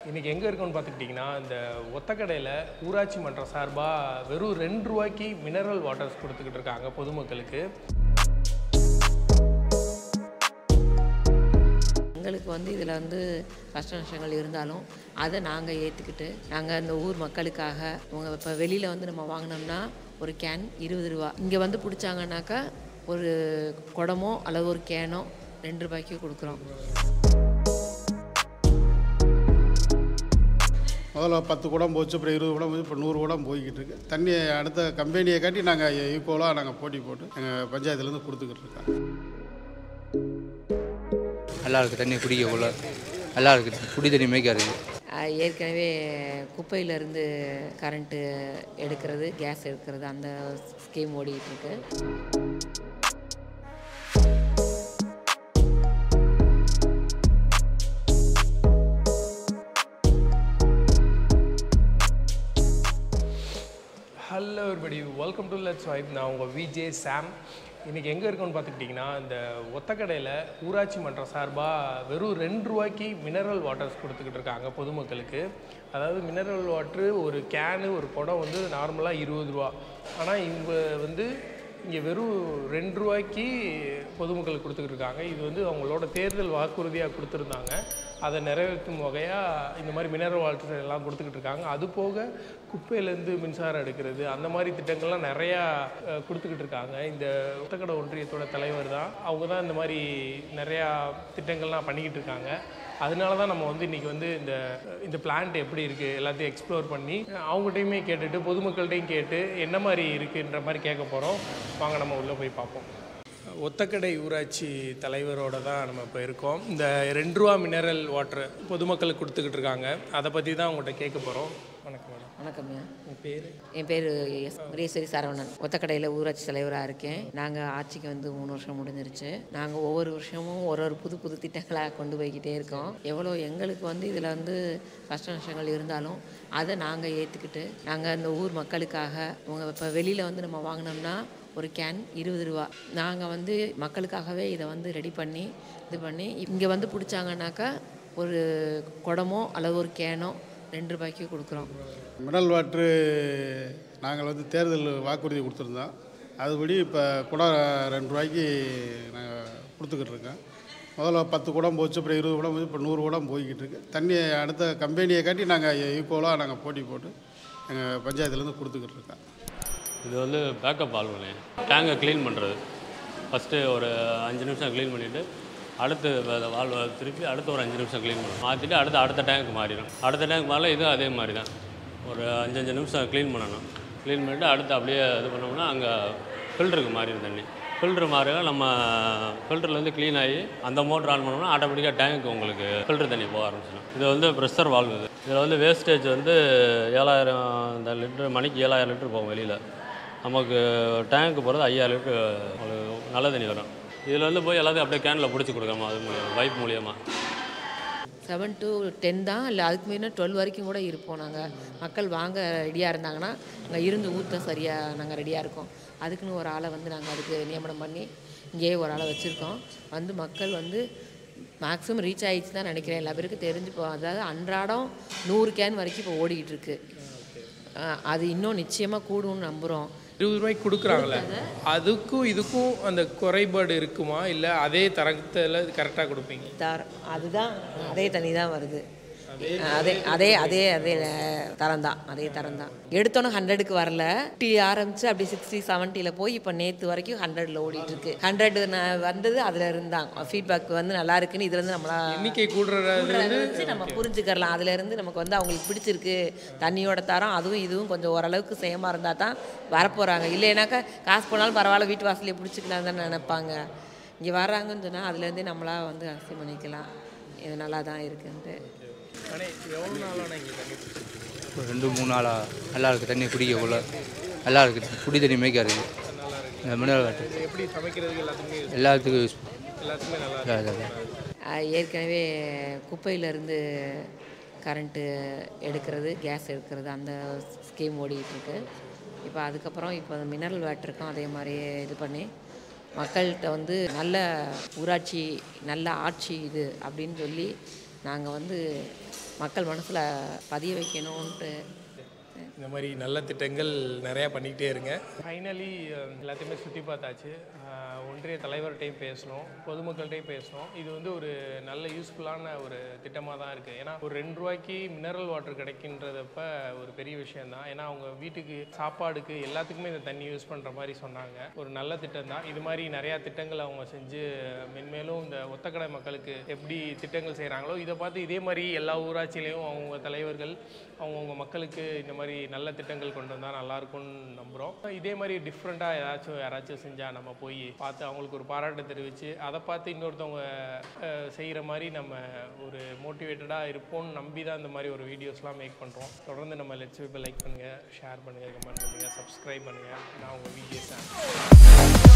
இன்றைக்கி எங்கே இருக்கோம்னு பார்த்துக்கிட்டிங்கன்னா இந்த ஒத்தக்கடையில் ஊராட்சி மன்றம் சார்பாக வெறும் ரெண்டு ரூபாய்க்கு மினரல் வாட்டர்ஸ் கொடுத்துக்கிட்டு இருக்காங்க பொதுமக்களுக்கு எங்களுக்கு வந்து இதில் வந்து கஷ்ட நஷ்டங்கள் இருந்தாலும் அதை நாங்கள் ஏற்றுக்கிட்டு நாங்கள் இந்த ஊர் மக்களுக்காக அவங்க இப்போ வெளியில் வந்து நம்ம வாங்கினோம்னா ஒரு கேன் இருபது ரூபா இங்கே வந்து பிடிச்சாங்கன்னாக்கா ஒரு குடமோ அல்லது ஒரு கேனோ ரெண்டு ரூபாய்க்கு கொடுக்குறோம் முதல்ல பத்து குடம் போச்சு அப்புறம் இருபது குடம் போச்சு இப்போ நூறு குடம் போய்கிட்டு இருக்கு தண்ணி அடுத்த கம்பெனியை காட்டி நாங்கள் ஈக்குவலாக நாங்கள் போட்டி போட்டு எங்கள் பஞ்சாயத்துலேருந்து கொடுத்துக்கிட்டு இருக்கோம் நல்லா இருக்குது தண்ணி குடிக்க கொள்ள நல்லா இருக்குது குடி தண்ணி மேய்க்கா இருக்குது அஹ் ஏற்கனவே குப்பையிலேருந்து கரண்ட்டு எடுக்கிறது கேஸ் எடுக்கிறது அந்த ஸ்கீம் ஓடிட்டு இருக்கு hello everybody welcome to let's vibe நான் உங்கள் விஜே சாம் இன்றைக்கி எங்கே இருக்கோம்னு பார்த்துக்கிட்டிங்கன்னா இந்த ஒத்தக்கடையில் ஊராட்சி மன்றம் சார்பாக வெறும் ரெண்டு ரூபாய்க்கு மினரல் வாட்டர்ஸ் கொடுத்துக்கிட்டு இருக்காங்க பொதுமக்களுக்கு அதாவது மினரல் வாட்ரு ஒரு கேனு ஒரு குடம் வந்து நார்மலாக இருபது ரூபா ஆனால் இவங்க வந்து இங்கே வெறும் ரெண்டு ரூபாய்க்கு பொதுமக்களுக்கு கொடுத்துக்கிட்டு இருக்காங்க இது வந்து அவங்களோட தேர்தல் வாக்குறுதியாக கொடுத்துருந்தாங்க அதை நிறைவேற்றும் வகையாக இந்த மாதிரி மினரல் வாட்டர் எல்லாம் கொடுத்துக்கிட்டு இருக்காங்க அது போக குப்பையிலேருந்து மின்சாரம் எடுக்கிறது அந்த மாதிரி திட்டங்கள்லாம் நிறையா அஹ், கொடுத்துக்கிட்டு இருக்காங்க இந்த ஒத்தக்கடை ஒன்றியத்தோட தலைவர் தான் அவங்க தான் இந்த மாதிரி நிறையா திட்டங்கள்லாம் பண்ணிக்கிட்டு இருக்காங்க அதனால தான் நம்ம வந்து இன்றைக்கி வந்து இந்த இந்த பிளான்ட் எப்படி இருக்குது எல்லாத்தையும் எக்ஸ்ப்ளோர் பண்ணி அவங்ககிட்டையுமே கேட்டுட்டு பொதுமக்கள்கிட்டையும் கேட்டு என்ன மாதிரி இருக்குன்ற மாதிரி கேட்க போகிறோம் வாங்க நம்ம உள்ளே போய் பார்ப்போம் ஒத்தக்கடை ஊராட்சி தலைவரோட தான் நம்ம இப்போ இருக்கோம் இந்த ரெண்டு ரூபா மினரல் வாட்டர் பொதுமக்களுக்கு கொடுத்துக்கிட்டு இருக்காங்க அதை பற்றி தான் உங்கள்கிட்ட கேட்க போகிறோம் வணக்கம் மேடம் வணக்கம்யா உங்கள் பேர் என் பேர் எஸ் முரேஸ்வரி சரவணன் ஒத்தக்கடையில் ஊராட்சி தலைவராக இருக்கேன் நாங்கள் ஆட்சிக்கு வந்து மூணு வருஷம் முடிஞ்சிருச்சு நாங்கள் ஒவ்வொரு வருஷமும் ஒரு ஒரு புது புது திட்டங்களாக கொண்டு போய்கிட்டே இருக்கோம் எவ்வளோ எங்களுக்கு வந்து இதில் வந்து கஷ்ட நஷ்டங்கள் இருந்தாலும் அதை நாங்கள் ஏற்றுக்கிட்டு நாங்கள் இந்த ஊர் மக்களுக்காக அவங்க இப்போ வெளியில் வந்து நம்ம வாங்கினோம்னா ஒரு கேன் இருபது ரூபா நாங்கள் வந்து மக்களுக்காகவே இதை வந்து ரெடி பண்ணி இது பண்ணி இங்கே வந்து பிடிச்சாங்கன்னாக்கா ஒரு குடமோ அல்லது ஒரு கேனோ ரெண்டு ரூபாய்க்கு கொடுக்குறோம் மினரல் வாட்ரு நாங்கள் வந்து தேர்தல் வாக்குறுதி கொடுத்துருந்தோம் அதுபடி இப்போ குடம் ரெண்டு ரூபாய்க்கு நாங்கள் கொடுத்துக்கிட்டு இருக்கோம் முதல்ல பத்து குடம் போச்சு அப்புறம் இருபது குடம் போச்சு இப்போ நூறு குடம் போய்கிட்டு இருக்கு தண்ணி அடுத்த கம்பெனியை காட்டி நாங்கள் ஈக்குவலாக நாங்கள் போட்டி போட்டு எங்கள் பஞ்சாயத்துலேருந்து கொடுத்துக்கிட்டு இருக்கோம் இது வந்து பேக்கப் வால்வுனே டேங்கை க்ளீன் பண்ணுறது ஃபஸ்ட்டு ஒரு அஞ்சு நிமிஷம் க்ளீன் பண்ணிவிட்டு அடுத்து வால்வை திருப்பி அடுத்து ஒரு அஞ்சு நிமிஷம் க்ளீன் பண்ணணும் மாற்றிட்டு அடுத்து அடுத்த டேங்க் மாறிடும் அடுத்த டேங்க் மாறல இதுவும் அதே மாதிரி தான் ஒரு அஞ்சு அஞ்சு நிமிஷம் க்ளீன் பண்ணணும் க்ளீன் பண்ணிவிட்டு அடுத்து அப்படியே இது பண்ணோம்னா அங்கே ஃபில்டருக்கு மாறிடும் தண்ணி ஃபில்ட்ரு மாறினா நம்ம ஃபில்டர்லேருந்து க்ளீன் ஆகி அந்த மோட்டர் ஆன் பண்ணோம்னா ஆட்டோமேட்டிக்காக டேங்க் உங்களுக்கு ஃபில்டர் தண்ணி போக ஆரம்பிச்சிடும் இது வந்து ப்ரெஷர் வால்வு இது இதில் வந்து வேஸ்டேஜ் வந்து ஏழாயிரம் இந்த லிட்டர் மணிக்கு ஏழாயிரம் லிட்டர் போகும் வெளியில் நமக்கு டேங்க்கு போகிறது ஐயாயிரம் லிட்டர் உங்களுக்கு நல்ல தண்ணி வரும் இதில் வந்து போய் எல்லாத்தையும் அப்படியே கேனில் பிடிச்சி கொடுக்கணும் அது மூலியமாக பைப் மூலியமாக செவன் டு டென் தான் இல்லை அதுக்கு மீறினா டுவெல் வரைக்கும் கூட இருப்போம் நாங்கள் மக்கள் வாங்க ரெடியாக இருந்தாங்கன்னா அங்கே இருந்து ஊற்ற சரியாக நாங்கள் ரெடியாக இருக்கோம் அதுக்குன்னு ஒரு ஆளை வந்து நாங்கள் அதுக்கு நியமனம் பண்ணி இங்கேயே ஒரு ஆளை வச்சுருக்கோம் வந்து மக்கள் வந்து மேக்ஸிமம் ரீச் ஆகிடுச்சு தான் நினைக்கிறேன் எல்லா பேருக்கும் தெரிஞ்சு போ அதாவது அன்றாடம் நூறு கேன் வரைக்கும் இப்போ ஓடிக்கிட்டு இருக்கு அஹ் அது இன்னும் நிச்சயமாக கூடும்னு நம்புகிறோம் இருபது ரூபாய்க்கு கொடுக்குறாங்களே அதுக்கும் இதுக்கும் அந்த குறைபாடு இருக்குமா இல்லை அதே தரத்தில் கரெக்டாக கொடுப்பீங்க தார் அதுதான் அதே தண்ணி தான் வருது அதே அதே அதே அதே தரம் தான் அதே தரம் தான் எடுத்தோன்னே ஹண்ட்ரடுக்கு வரல டீ ஆரம்பிச்சு அப்படி சிக்ஸ்டி செவன்ட்டியில் போய் இப்போ நேற்று வரைக்கும் ஹண்ட்ரடில் ஓடிட்டு இருக்கு ஹண்ட்ரட் வந்தது அதில் இருந்தாங்க ஃபீட்பேக் வந்து நல்லா இருக்குன்னு இதுல இருந்து நம்மளா எண்ணிக்கை கூடுறது கூடுறத வச்சு நம்ம புரிஞ்சுக்கலாம் அதுல இருந்து நமக்கு வந்து அவங்களுக்கு பிடிச்சிருக்கு தண்ணியோட தரம் அதுவும் இதுவும் கொஞ்சம் ஓரளவுக்கு சேமாக இருந்தால் தான் வரப்போகிறாங்க இல்லைனாக்கா காசு போனாலும் பரவாயில்ல வீட்டு வாசலையே பிடிச்சிக்கலாம் தான் நினைப்பாங்க இங்கே வர்றாங்கன்னு சொன்னால் அதுலேருந்தே நம்மளா வந்து அரிசி பண்ணிக்கலாம் இது நல்லா தான் இருக்குன்ட்டு ஆனால் எவ்வளோ நாளான இங்கே தண்ணி பிடிச்சிருக்கீங்க ஒரு ரெண்டு மூணு நாளாக நல்லா இருக்குது தண்ணி குடிக்க கொள்ள நல்லா இருக்குது குடி தண்ணி மேய்க்கா இருக்குது இந்த மினரல் வாட்டர் இது எப்படி சமைக்கிறதுக்கு எல்லாத்துக்குமே எல்லாத்துக்கும் யூஸ் எல்லாத்துக்குமே நல்லா இதாக இதாக அஹ் ஏற்கனவே குப்பையிலேருந்து கரண்ட்டு எடுக்கிறது கேஸ் எடுக்கிறது அந்த ஸ்கீம் ஓடிட்டு இருக்கு இப்போ அதுக்கப்புறம் இப்போ மினரல் வாட்டருக்கும் அதே மாதிரி இது பண்ணி மக்கள்கிட்ட வந்து நல்ல ஊராட்சி நல்ல ஆட்சி இது அப்படின்னு சொல்லி நாங்கள் வந்து மக்கள் மனசில் பதிய வைக்கணுன்ட்டு இந்த மாதிரி நல்ல திட்டங்கள் நிறையா பண்ணிக்கிட்டே இருங்க ஃபைனலி எல்லாத்தையுமே சுற்றி பார்த்தாச்சு அஹ், ஒன்றிய தலைவர்கிட்டையும் பேசணும் பொதுமக்கள்கிட்டையும் பேசணும் இது வந்து ஒரு நல்ல யூஸ்ஃபுல்லான ஒரு திட்டமாக தான் இருக்குது ஏன்னா ஒரு ரெண்டு ரூபாய்க்கு மினரல் வாட்டர் கிடைக்கின்றதப்ப ஒரு பெரிய விஷயம்தான் ஏன்னா அவங்க வீட்டுக்கு சாப்பாடுக்கு எல்லாத்துக்குமே இந்த தண்ணி யூஸ் பண்ணுற மாதிரி சொன்னாங்க ஒரு நல்ல திட்டம் தான் இது மாதிரி நிறையா திட்டங்கள் அவங்க செஞ்சு மென்மேலும் இந்த ஒத்தக்கடை மக்களுக்கு எப்படி திட்டங்கள் செய்கிறாங்களோ இதை பார்த்து இதே மாதிரி எல்லா ஊராட்சியிலையும் அவங்க தலைவர்கள் அவங்கவுங்க மக்களுக்கு இந்த மாதிரி நல்ல திட்டங்கள் கொண்டு வந்தால் நல்லாயிருக்கும்னு நம்புகிறோம் இதே மாதிரி டிஃப்ரெண்ட்டாக ஏதாச்சும் யாராச்சும் செஞ்சால் நம்ம போய் பார்த்து அவங்களுக்கு ஒரு பாராட்டு தெரிவித்து அதை பார்த்து இன்னொருத்தவங்க செய்கிற மாதிரி நம்ம ஒரு மோட்டிவேட்டடாக இருப்போம்னு நம்பி தான் இந்த மாதிரி ஒரு வீடியோஸ்லாம் மேக் பண்ணுறோம் தொடர்ந்து நம்ம லெட்ஸ் வைப்பை லைக் பண்ணுங்கள் ஷேர் பண்ணுங்கள் கமெண்ட் பண்ணுங்கள் சப்ஸ்கிரைப் பண்ணுங்கள் நான் உங்கள் விஜே சார்